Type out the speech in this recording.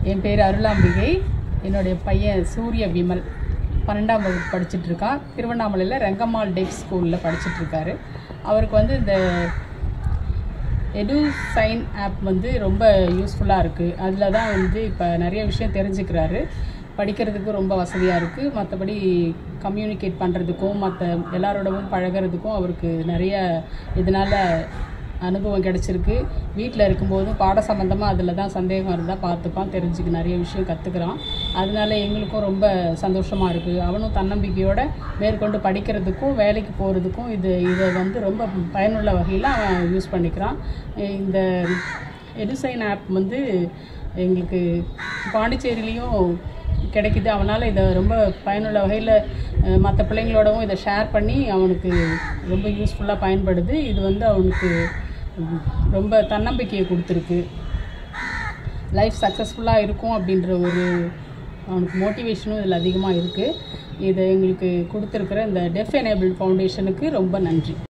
என் பேர் அருளாம்பிகை என்னுடைய பையன் சூரிய விமல் பன்னெண்டாம் வகுப்பு படிச்சுட்டு இருக்கான் திருவண்ணாமலையில் ரெங்கம்மாள் டெக் ஸ்கூலில் படிச்சுட்டு இருக்காரு அவருக்கு வந்து இந்த எடு சைன் ஆப் வந்து ரொம்ப யூஸ்ஃபுல்லாக இருக்குது அதில் தான் வந்து இப்போ நிறைய விஷயம் தெரிஞ்சுக்கிறாரு படிக்கிறதுக்கு ரொம்ப வசதியாக இருக்குது மற்றபடி கம்யூனிகேட் பண்ணுறதுக்கும் மற்ற எல்லாரோடவும் பழகுறதுக்கும் அவருக்கு நிறைய இதனால் அனுபவம் கிடச்சிருக்கு வீட்டில் இருக்கும்போதும் பாட சம்மந்தமாக அதில் தான் சந்தேகம் இருந்தால் பார்த்துப்பான் தெரிஞ்சுக்க நிறைய விஷயம் கற்றுக்குறான் அதனால எங்களுக்கும் ரொம்ப சந்தோஷமாக இருக்குது அவனும் தன்னம்பிக்கையோட மேற்கொண்டு படிக்கிறதுக்கும் வேலைக்கு போகிறதுக்கும் இது இதை வந்து ரொம்ப பயனுள்ள வகையில் அவன் யூஸ் பண்ணிக்கிறான் இந்த எடுசைன் ஆப் வந்து எங்களுக்கு பாண்டிச்சேரியிலையும் கிடைக்குது அவனால் இதை ரொம்ப பயனுள்ள வகையில் மற்ற பிள்ளைங்களோடவும் இதை ஷேர் பண்ணி அவனுக்கு ரொம்ப யூஸ்ஃபுல்லாக பயன்படுது இது வந்து அவனுக்கு உம், ரொம்ப தன்னம்பிக்கையை கொடுத்துருக்கு லைஃப் சக்ஸஸ்ஃபுல்லாக இருக்கும் அப்படின்ற ஒரு அவனுக்கு மோட்டிவேஷனும் இதில் அதிகமாக இருக்குது இதை எங்களுக்கு கொடுத்துருக்குற இந்த டெஃப் எனேபிள் ஃபவுண்டேஷனுக்கு ரொம்ப நன்றி